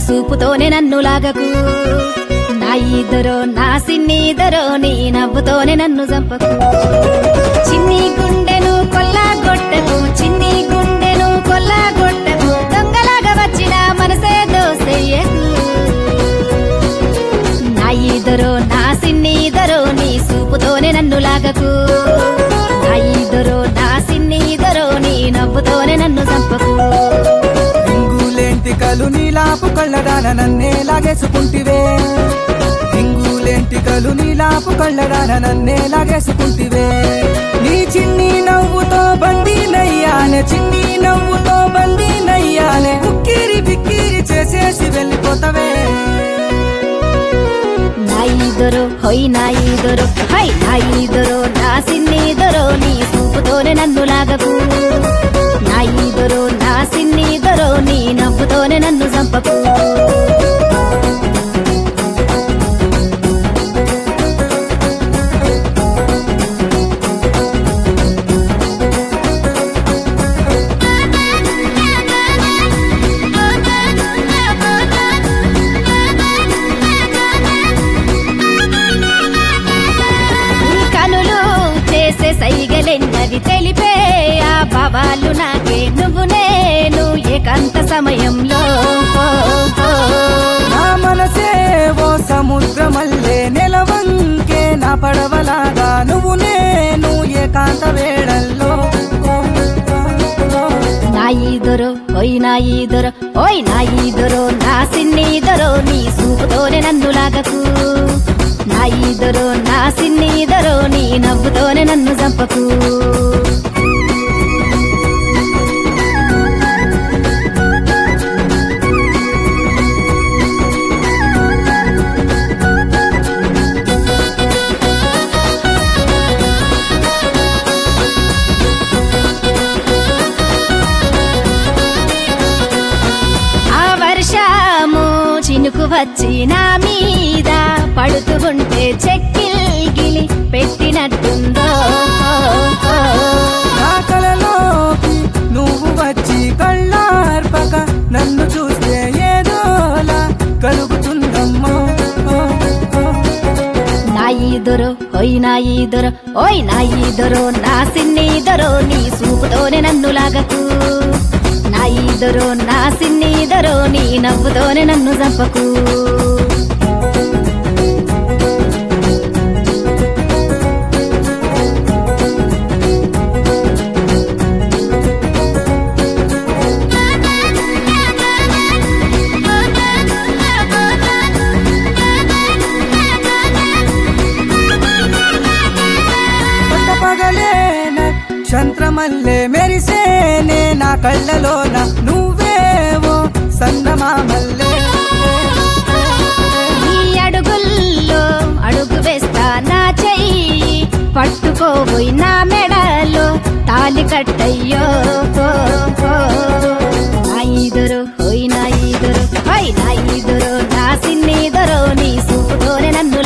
సూపుతోనే నన్ను లాగకు నా ఈదరో నా సిన్నీదరో నీ నవ్వుతోనే నన్ను చంపకు చిన్ని గుండెను కొల్లాగొట్టకు చిన్ని గుండెను కొల్లాగొట్టకు దొంగలాగా వచ్చిన మనసే దోసెయ్యకు నా ఈదరో నా సిన్నీదరో నీ సూపుతోనే నన్ను లాగకు నా ఈదరో నా సిన్నీదరో నీ నవ్వుతోనే నన్ను చంపకు హింగులేంటికలు నీలాపు కళ్ళడాన నన్నే లాగేసుకుంటివే హింగులేంటికలు నీలాపు కళ్ళడాన నన్నే లాగేసుకుంటివే నీ చిన్ని నవ్వుతో బండి నయ్యానే చిన్ని నవ్వుతో బండి నయ్యానే ఉక్కిరి బిక్కిరి చేసేసి వెళ్ళిపోతావే నా ఈదరో హొయ్ నా ఈదరో హై నా ఈదరో నా సిన్నీదరో నీ సూపుతోనే నన్ను లాగకు నా ఈదరో నా సిన్నీదరో నీ నవ్వుతోనే నన్ను చంపకు నీ కనులు చేసే సైగలెన్నది తెలిపే ఆ భావాలు నాకే నువ్వు నేను ఏకాంత సమయంలో ఓ, ఓ. నా మనసే ఓ సముద్రమల్లే నెలవంకే నా పడవలాగా నువ్వు నేను ఏకాంత వేళల్లో నా ఈదరో ఓయ్ నా ఈదరో ఓయ్ నా ఈదరో నా సిన్నీదరో నీ సూపుతోనే నన్ను లాగకు నా ఈదరో నా సిన్నీదరో నీ నవ్వుతోనే నన్ను చంపకు ఆ వర్షము చినుకు వచ్చి నా మీద పడుతూ ఉంటే చెక్కిల్గిలి పెట్టినట్టుందో నా కలలోకి నువ్వు వచ్చి కళ్ళార్పక నన్ను చూస్తే ఏదోలా కలుగుతుందమ్మో నా ఈదరో ఓయ్ నా ఈదరో ఓయ్ నా ఈదరో నా సిన్నీదరో నీ సూపుతోనే నన్ను లాగకు నా ఈదరో నా సిన్నీదరో నీ నవ్వుతోనే నన్ను చంపకు పట్ట పగలేన చంద్రమల్లే మెరిసేనే నా కళ్ళలోన నువ్వేవో సన్నమామల్లే ఈ అడుగుల్లో అడుగు వేస్తా నా చెయ్యి పట్టుకోబోయి నా మెడలో తాలి కట్టయ్యో ఓ, ఓ. నా ఈదరు హోయ్ నా ఈదరు హోయ్ నా ఈదరు నా సిన్నీదరు నీ సూపుతోనే నన్ను